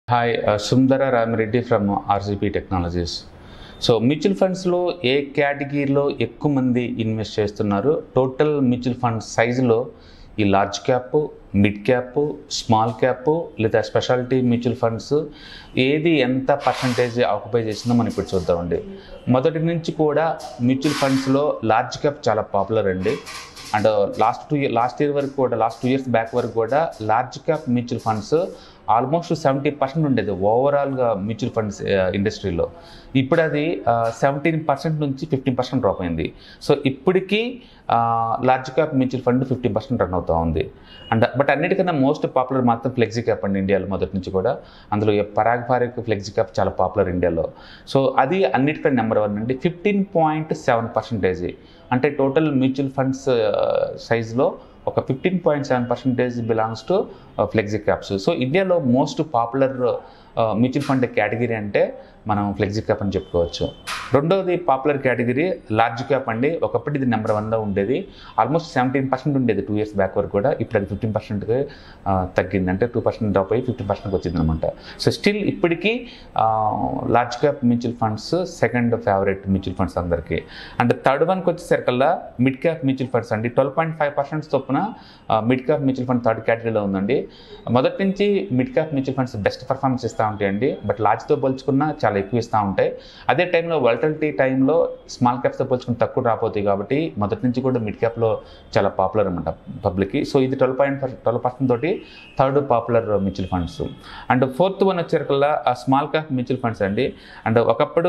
hi Sundara Rami Reddy from RGP technologies so mutual ఫండ్స్లో ఏ కేటగిరీలో ఎక్కువ మంది ఇన్వెస్ట్ చేస్తున్నారు టోటల్ మ్యూచువల్ ఫండ్ సైజులో ఈ large cap mid cap small cap లేదా స్పెషాలిటీ మ్యూచువల్ ఫండ్స్ ఏది ఎంత పర్సంటేజ్ ఆక్యుపై చేసిందో మనం ఇప్పుడు చూద్దామండి మొదటి నుంచి కూడా మ్యూచువల్ ఫండ్స్లో లార్జ్ క్యాప్ చాలా పాపులర్ అండి and last two year last year వరకు కూడా లాస్ట్ టూ ఇయర్స్ బ్యాక్ వరకు కూడా large cap mutual funds almost seventy percent ఉండేది ఓవరాల్గా మ్యూచువల్ ఫండ్స్ ఇండస్ట్రీలో ఇప్పుడు అది సెవెంటీన్ పర్సెంట్ నుంచి ఫిఫ్టీన్ పర్సెంట్ డ్రాప్ అయింది సో ఇప్పటికీ large cap mutual fund fifteen percent run అవుతూ ఉంది అండ్ బట్ అన్నిటికన్నా మోస్ట్ పాపులర్ మాత్రం ఫ్లెక్సీ క్యాప్ అండి ఇండియాలో మొదటి నుంచి కూడా అందులో పరాగ్ ఫారిక్ ఫ్లెక్సీ క్యాప్ చాలా పాపులర్ ఇండియాలో సో అది అన్నిటికన్నా నెంబర్ వన్ అండి ఫిఫ్టీన్ పాయింట్ సెవెన్ పర్సెంటేజ్ అంటే టోటల్ మ్యూచువల్ ఫండ్స్ సైజ్లో ఒక fifteen point seven percentage belongs to flexi caps so ఇండియాలో most popular mutual fund category అంటే మనం ఫ్లెక్సీ క్యాప్ అని చెప్పుకోవచ్చు రెండవది పాపులర్ కేటగిరీ లార్జ్ క్యాప్ అండి ఒకప్పుడు ఇది నెంబర్ వన్లో ఉండేది ఆల్మోస్ట్ సెవెంటీన్ పర్సెంట్ ఉండేది టూ ఇయర్స్ బ్యాక్ వరకు కూడా ఇప్పుడు అది ఫిఫ్టీన్ పర్సెంట్కి తగ్గింది అంటే టూ పర్సెంట్ డ్రాప్ అయ్యి ఫిఫ్టీన్ పర్సెంట్కి వచ్చింది అనమాట సో స్టిల్ ఇప్పటికీ large cap mutual funds second favourite mutual funds అందరికీ అండ్ థర్డ్ వన్కి వచ్చేసరికల్లా మిడ్ క్యాప్ మ్యూచువల్ ఫండ్స్ అండి ట్వెల్వ్ పాయింట్ ఫైవ్ పర్సెంట్ చొప్పున mid cap mutual fund third కేటగిరీలో ఉందండి మొదటి నుంచి mid cap mutual funds best performance ఇస్తూ ఉంటాయండి బట్ లార్జ్తో పోల్చుకున్న చాలా ఎక్కువ ఇస్తూ ఉంటాయి అదే టైంలో వల్టలిటీ టైంలో స్మాల్ క్యాప్స్తో పోల్చుకుని తక్కువ రాపోతాయి కాబట్టి మొదటి నుంచి కూడా మిడ్ క్యాప్లో చాలా పాపులర్ అనమాట పబ్లిక్కి సో ఇది ట్వెల్వ్ పాయింట్ ట్వెల్వ్ పర్సెంట్ తోటి third popular mutual funds and fourth one వచ్చేసరికల్లా స్మాల్ క్యాప్ మ్యూచువల్ ఫండ్స్ అండి అండ్ ఒకప్పుడు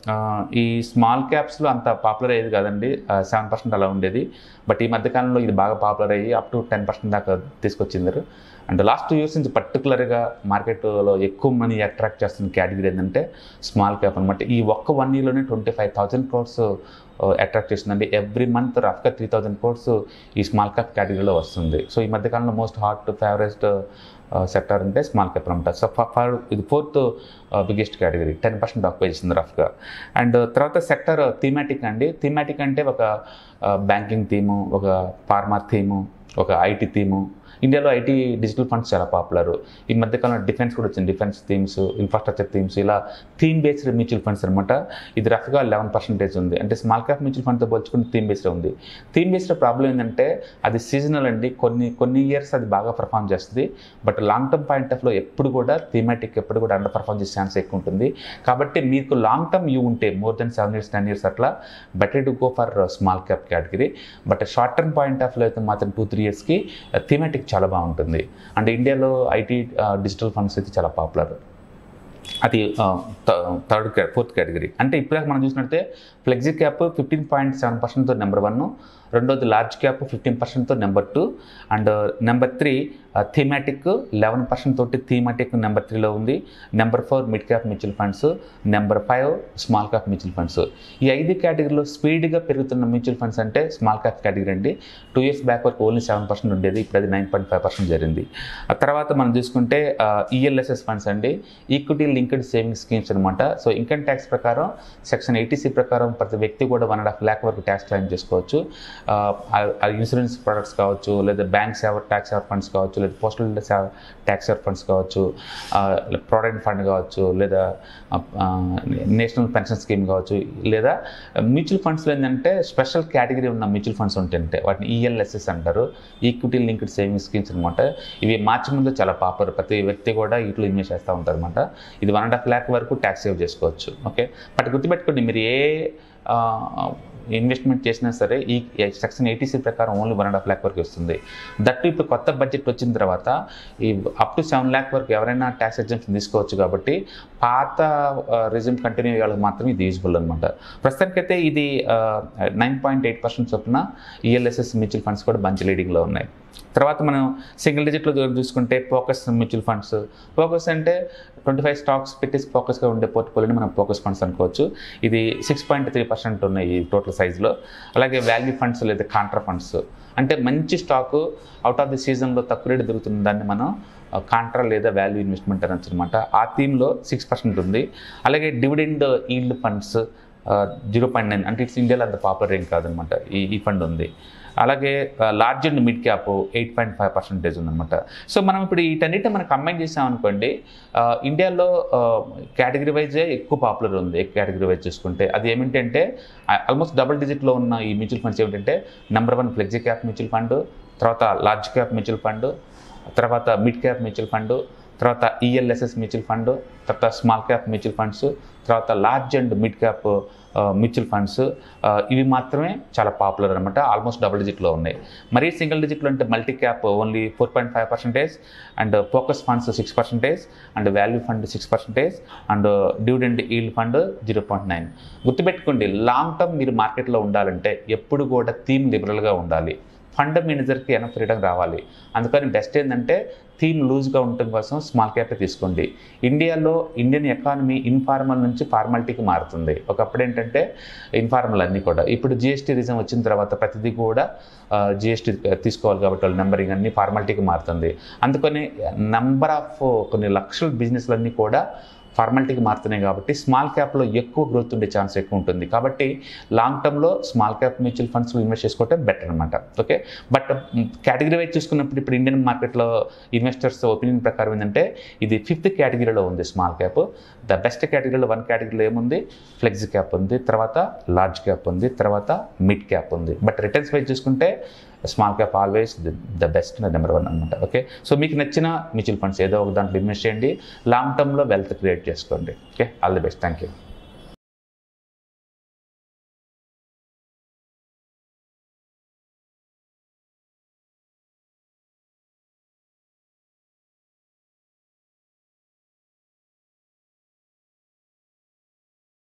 ఈ స్మాల్ క్యాప్స్లో అంత పాపులర్ అయ్యేది కాదండి సెవెన్ పర్సెంట్ అలా ఉండేది బట్ ఈ మధ్యకాలంలో ఇది బాగా పాపులర్ అయ్యి అప్ టు టెన్ పర్సెంట్ దాకా తీసుకొచ్చింది అండ్ లాస్ట్ టూ ఇయర్స్ నుంచి పర్టికులర్గా మార్కెట్లో ఎక్కువ మనీ అట్రాక్ట్ చేస్తున్న కేటగిరీ ఏంటంటే స్మాల్ క్యాప్ అనమాట ఈ ఒక్క వన్ ఇయర్లోనే twenty five thousand crores attract చేస్తుందండి ఎవ్రీ మంత్ రఫ్గా త్రీ థౌజండ్ క్రోర్స్ ఈ స్మాల్ క్యాప్ కేటగిరీలో వస్తుంది సో ఈ మధ్యకాలంలో మోస్ట్ హాట్ ఫేవరెస్ట్ సెక్టర్ అంటే స్మాల్ క్యాప్ అనమాట సో ఫర్ ఇది fourth biggest category ten percent occupy చేస్తుంది రఫ్గా అండ్ తర్వాత సెక్టర్ థీమాటిక్ అండి థీమాటిక్ అంటే ఒక బ్యాంకింగ్ థీము ఒక ఫార్మా థీము ఒక ఐటీ థీము ఇండియాలో ఐటీ డిజిటల్ ఫండ్స్ చాలా పాపులర్ ఈ మధ్యకాలంలో డిఫెన్స్ కూడా వచ్చింది డిఫెన్స్ థీమ్స్ ఇన్ఫ్రాస్ట్రక్చర్ థీమ్స్ ఇలా థీమ్ బేస్డ్ మ్యూచువల్ ఫండ్స్ అనమాట ఇది రఫ్గా లెవెన్ పర్సెంటేజ్ ఉంది అంటే స్మాల్ క్యాప్ మ్యూచువల్ ఫండ్తో పోల్చుకుని థీమ్ బేస్డ్ ఉంది థీమ్ బేస్డ్ ప్రాబ్లం ఏంటంటే అది సీజనల్ అండి కొన్ని కొన్ని ఇయర్స్ అది బాగా పర్ఫామ్ చేస్తుంది బట్ లాంగ్ టర్మ్ పాయింట్ ఆఫ్లో ఎప్పుడు కూడా థీమాటిక్ ఎప్పుడు కూడా అండర్ పర్ఫామ్ చేసే ఛాన్స్ ఎక్కువ ఉంటుంది కాబట్టి మీకు లాంగ్ టర్మ్ యూ ఉంటే more than seven years ten years అట్లా better to go for small cap category but short term point ఆఫ్లో అయితే మాత్రం టూ త్రీ ఇయర్స్కి థీమాటిక్ చాలా బాగుంటుంది అండ్ ఇండియాలో ఐటీ డిజిటల్ ఫండ్స్ అయితే చాలా పాపులర్ అది థర్డ్ ఫోర్త్ కేటగిరీ అంటే ఇప్పుడు మనం చూసినట్టే flexi cap fifteen point seven పర్సెంట్తో నెంబర్ వన్ రెండోది లార్జ్ క్యాప్ ఫిఫ్టీన్ పర్సెంట్తో number two and number three thematic eleven percent తోటి థీమాటిక్ నెంబర్ త్రీలో ఉంది number four mid cap mutual funds number five small cap mutual funds ఈ ఐదు కేటగిరీలో స్పీడ్గా పెరుగుతున్న మ్యూచువల్ ఫండ్స్ అంటే స్మాల్ క్యాప్ కేటగిరీ అండి టూ ఇయర్స్ బ్యాక్ వరకు ఓన్లీ సెవెన్ పర్సెంట్ ఉండేది ఇప్పుడు అది నైన్ పాయింట్ ఫైవ్ పర్సెంట్ జరిగింది ఆ తర్వాత మనం చూసుకుంటే ఈఎల్ఎస్ఎస్ ఫండ్స్ అండి ఈక్విటీ లింక్డ్ సేవింగ్స్ స్కీమ్స్ అనమాట సో ఇన్కమ్ ట్యాక్స్ ప్రకారం సెక్షన్ ఎయిటీసీ ప్రకారం ప్రతి వ్యక్తి కూడా వన్ అండ్ హాఫ్ ల్యాక్ వరకు ట్యాక్స్ క్లెయిమ్ చేసుకోవచ్చు ఇన్సూరెన్స్ ప్రొడక్ట్స్ కావచ్చు లేదా bank saver tax saver funds కావచ్చు లేదా పోస్టల్ ట్యాక్స్ సేవర్ ఫండ్స్ కావచ్చు ప్రావిడెంట్ ఫండ్ కావచ్చు లేదా నేషనల్ పెన్షన్ స్కీమ్ కావచ్చు లేదా మ్యూచువల్ ఫండ్స్లో ఏంటంటే స్పెషల్ కేటగిరీ ఉన్న మ్యూచువల్ ఫండ్స్ ఉంటాయంటే వాటిని ఈఎల్ఎస్ఎస్ అంటారు ఈక్విటీ లింక్డ్ సేవింగ్స్ స్కీమ్స్ అనమాట ఇవి మార్చి ముందు చాలా పాపులర్ ప్రతి వ్యక్తి కూడా వీటిలో ఇన్వెస్ట్ చేస్తూ ఉంటారు అనమాట ఇది వన్ అండ్ హాఫ్ ల్యాక్ వరకు ట్యాక్స్ సేవ్ చేసుకోవచ్చు ఓకే బట్ గుర్తుపెట్టుకోండి మీరు ఏ ఇన్వెస్ట్మెంట్ చేసినా సరే ఈ సెక్షన్ ఎయిటీసీ ప్రకారం only one and half lakh వరకు వస్తుంది దట్టు ఇప్పుడు కొత్త బడ్జెట్ వచ్చిన తర్వాత ఈ అప్ టు సెవెన్ ల్యాక్ వరకు ఎవరైనా ట్యాక్స్ ఎగ్జామ్షన్ తీసుకోవచ్చు కాబట్టి పాత రిజ్యూమ్ కంటిన్యూ అయ్యే మాత్రం ఇది యూజ్ఫుల్ అనమాట ప్రస్తుతానికైతే ఇది నైన్ పాయింట్ ఎయిట్ పర్సెంట్ చొప్పున ఈఎల్ఎస్ఎస్ మ్యూచువల్ ఫండ్స్ కూడా మంచి లీడింగ్లో ఉన్నాయి తర్వాత మనం సింగిల్ డిజిట్లో చూసుకుంటే ఫోకస్ మ్యూచువల్ ఫండ్స్ ఫోకస్ అంటే ట్వంటీ ఫైవ్ స్టాక్స్ పెట్టేసి ఫోకస్గా ఉండే పోర్ట్ఫోలియోని మనం ఫోకస్ ఫండ్స్ అనుకోవచ్చు ఇది సిక్స్ పాయింట్ త్రీ పర్సెంట్ ఉన్నాయి టోటల్ సైజులో అలాగే వాల్యూ ఫండ్స్ లేదా కాంట్రా ఫండ్స్ అంటే మంచి స్టాక్ అవుట్ ఆఫ్ ది సీజన్లో తక్కువ రేటు దొరుకుతున్న దాన్ని మనం కాంట్రా లేదా వాల్యూ ఇన్వెస్ట్మెంట్ అనొచ్చు అనమాట ఆ థీమ్లో సిక్స్ పర్సెంట్ ఉంది అలాగే dividend yield funds zero point nine అంటే ఇట్స్ ఇండియాలో అంత పాపులర్ ఏం కాదనమాట ఈ ఈ ఫండ్ ఉంది అలాగే large and mid cap eight point five percentage ఉందన్నమాట సో మనం ఇప్పుడు వీటన్నిటిని మనం కంబైన్ చేసామనుకోండి ఆ, ఇండియాలో కేటగిరీ వైజే ఎక్కువ పాపులర్ ఉంది కేటగిరీ వైజ్ చూసుకుంటే అది ఏమిటంటే ఆల్మోస్ట్ డబుల్ డిజిట్లో ఉన్న ఈ మ్యూచువల్ ఫండ్స్ ఏమిటంటే number one flexi cap mutual fund తర్వాత లార్జ్ క్యాప్ మ్యూచువల్ ఫండ్ తర్వాత మిడ్ క్యాప్ మ్యూచువల్ ఫండ్ తర్వాత ఈఎల్ఎస్ఎస్ మ్యూచువల్ ఫండ్ తర్వాత స్మాల్ క్యాప్ మ్యూచువల్ ఫండ్స్ తర్వాత large and mid cap mutual funds ఇవి మాత్రమే చాలా పాపులర్ అనమాట ఆల్మోస్ట్ డబుల్ డిజిట్లో ఉన్నాయి మరీ సింగిల్ డిజిట్లో అంటే multi cap only four point five percentage and focus funds six percentage and value fund six percentage and dividend yield fund zero point nine గుర్తుపెట్టుకోండి long term మీరు మార్కెట్లో ఉండాలంటే ఎప్పుడు కూడా థీమ్ లిబరల్గా ఉండాలి ఫండ్ మేనేజర్కి ఎనఫ్ ఫ్రీడమ్ రావాలి అందుకని బెస్ట్ ఏంటంటే థీమ్ లూజ్గా ఉండటం కోసం స్మాల్ క్యాప్ తీసుకోండి ఇండియాలో ఇండియన్ ఎకానమీ ఇన్ఫార్మల్ నుంచి ఫార్మాలిటీకి మారుతుంది ఒకప్పుడు ఏంటంటే ఇన్ఫార్మల్ అన్నీ కూడా ఇప్పుడు జిఎస్టీ రీజన్ వచ్చిన తర్వాత ప్రతిదీ కూడా జిఎస్టీ తీసుకోవాలి కాబట్టి వాళ్ళ నెంబరింగ్ అన్ని ఫార్మాలిటీకి మారుతుంది అందుకని నంబర్ ఆఫ్ కొన్ని లక్షల బిజినెస్లన్నీ కూడా ఫార్మాలిటీకి మారుతున్నాయి కాబట్టి స్మాల్ క్యాప్లో ఎక్కువ గ్రోత్ ఉండే ఛాన్స్ ఎక్కువ ఉంటుంది కాబట్టి లాంగ్ టర్మ్లో స్మాల్ క్యాప్ మ్యూచువల్ ఫండ్స్లో ఇన్వెస్ట్ చేసుకోవటం బెటర్ అనమాట ఓకే బట్ కేటగిరీ వైజ్ చూసుకున్నప్పుడు ఇప్పుడు ఇండియన్ మార్కెట్లో ఇన్వెస్టర్స్ ఒపీనియన్ ప్రకారం ఏంటంటే ఇది ఫిఫ్త్ కేటగిరీలో ఉంది స్మాల్ క్యాప్ ద బెస్ట్ కేటగిరీలో వన్ కేటగిరీలో ఏముంది ఫ్లెక్సీ క్యాప్ ఉంది తర్వాత లార్జ్ క్యాప్ ఉంది తర్వాత మిడ్ క్యాప్ ఉంది బట్ రిటర్న్స్ వైజ్ చూసుకుంటే small cap always the best number one అనమాట ఓకే సో మీకు నచ్చిన మ్యూచువల్ ఫండ్స్ ఏదో ఒక దాంట్లో ఇన్వెస్ట్ చేయండి లాంగ్ టర్మ్లో వెల్త్ క్రియేట్ చేసుకోండి okay all the best thank you